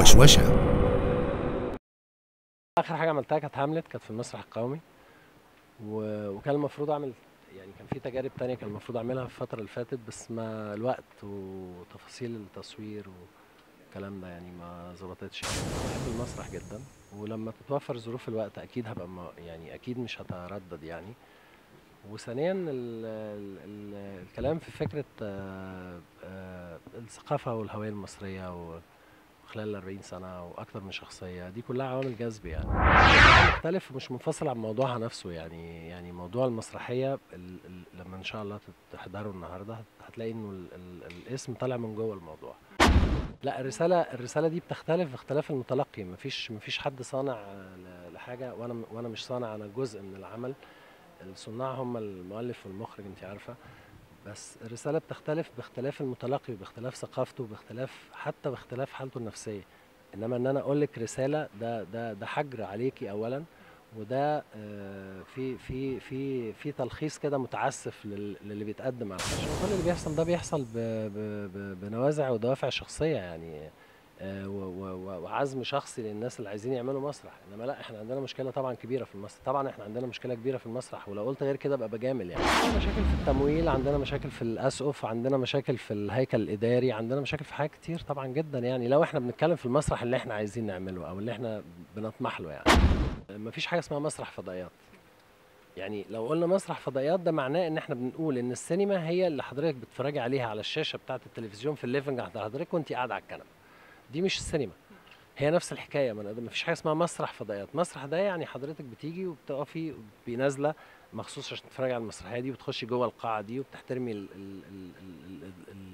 وشوشة اخر حاجه عملتها كانت هاملت كانت في المسرح القومي و... وكان المفروض اعمل يعني كان في تجارب تانية كان المفروض اعملها في الفتره اللي فاتت بس ما الوقت وتفاصيل التصوير والكلام ده يعني ما ظبطتش يعني بحب المسرح جدا ولما تتوفر ظروف الوقت اكيد هبقى ما يعني اكيد مش هتردد يعني وثانيا ال... ال... ال... الكلام في فكره آه، آه، الثقافه والهويه المصريه و... خلال ال 40 سنه واكتر من شخصيه دي كلها عوامل جذب يعني مختلف ومش منفصل عن موضوعها نفسه يعني يعني موضوع المسرحيه ال ال لما ان شاء الله تحضروا النهارده هتلاقي انه ال ال الاسم طالع من جوه الموضوع لا الرساله الرساله دي بتختلف باختلاف المتلقي مفيش مفيش حد صانع ل- لحاجه وانا وانا مش صانع انا جزء من العمل الصناع هم المؤلف والمخرج انت عارفه بس الرسالة بتختلف باختلاف المتلقي باختلاف ثقافته باختلاف حتى باختلاف حالته النفسية انما ان انا اقول لك رسالة ده ده ده حجر عليكي اولا وده آه، في في في في تلخيص كده متعسف لل- للي بيتقدم على الشاشة كل اللي بيحصل ده بيحصل ب ب ب بنوازع ودوافع شخصية يعني آه، و- و- و- وعزم شخصي للناس اللي عايزين يعملوا مسرح انما لا احنا عندنا مشكله طبعا كبيره في المسرح طبعا احنا عندنا مشكله كبيره في المسرح ولو قلت غير كده ابقى بجامل يعني عندنا مشاكل في التمويل عندنا مشاكل في الاسقف عندنا مشاكل في الهيكل الاداري عندنا مشاكل في حاجات كتير طبعا جدا يعني لو احنا بنتكلم في المسرح اللي احنا عايزين نعمله او اللي احنا بنطمح له يعني مفيش حاجه اسمها مسرح فضائيات يعني لو قلنا مسرح فضائيات ده معناه ان احنا بنقول ان السينما هي اللي حضرتك بتتفرجي عليها على الشاشه بتاعه التلفزيون في الليفنج عند حضرتك وانت قاعده على الكنبه دي مش السينما هي نفس الحكايه ما فيش حاجه اسمها مسرح فضائيات مسرح ده يعني حضرتك بتيجي وبتقفي بنازله مخصوص عشان تتفرجي على المسرحيه دي وبتخشي جوه القاعه دي وبتحترمي ال ال ال ال ال ال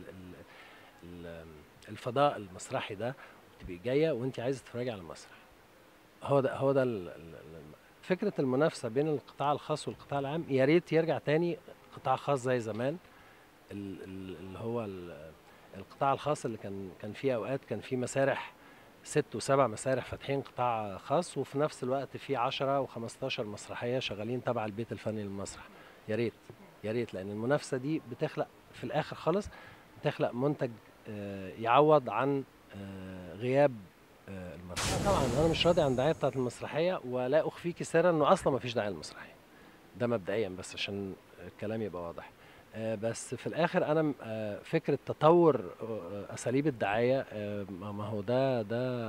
ال ال الفضاء المسرحي ده وتبقي جايه وانت عايزه تتفرجي على المسرح هو ده هو ده ال- ال- ال- فكره المنافسه بين القطاع الخاص والقطاع العام يا ريت يرجع تاني قطاع خاص زي زمان ال- ال- اللي هو ال- القطاع الخاص اللي كان كان فيه اوقات كان فيه مسارح ست وسبع مسارح فاتحين قطاع خاص وفي نفس الوقت في 10 و15 مسرحيه شغالين تبع البيت الفني للمسرح يا ريت يا ريت لان المنافسه دي بتخلق في الاخر خالص بتخلق منتج آه، يعوض عن آه، غياب آه، المسرح طبعا انا مش راضي عن الدعايه بتاعت المسرحيه ولا اخفيك سرا انه اصلا ما فيش داعيه للمسرحيه ده مبدئيا بس عشان الكلام يبقى واضح آه، بس في الاخر انا م- آه، فكره تطور آه، اساليب الدعايه آه، ما ما هو ده ده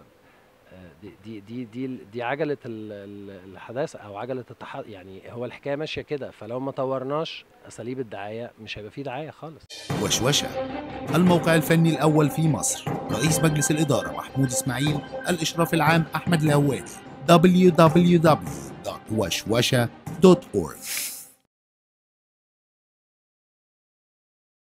آه، دي دي دي دي, دي عجله ال- ال- الحداثه او عجله التح يعني هو الحكايه ماشيه كده فلو ما طورناش اساليب الدعايه مش هيبقى فيه دعايه خالص وشوشة الموقع الفني الأول في مصر رئيس مجلس الإدارة محمود إسماعيل الإشراف العام أحمد الهوادي www.وشوشة.org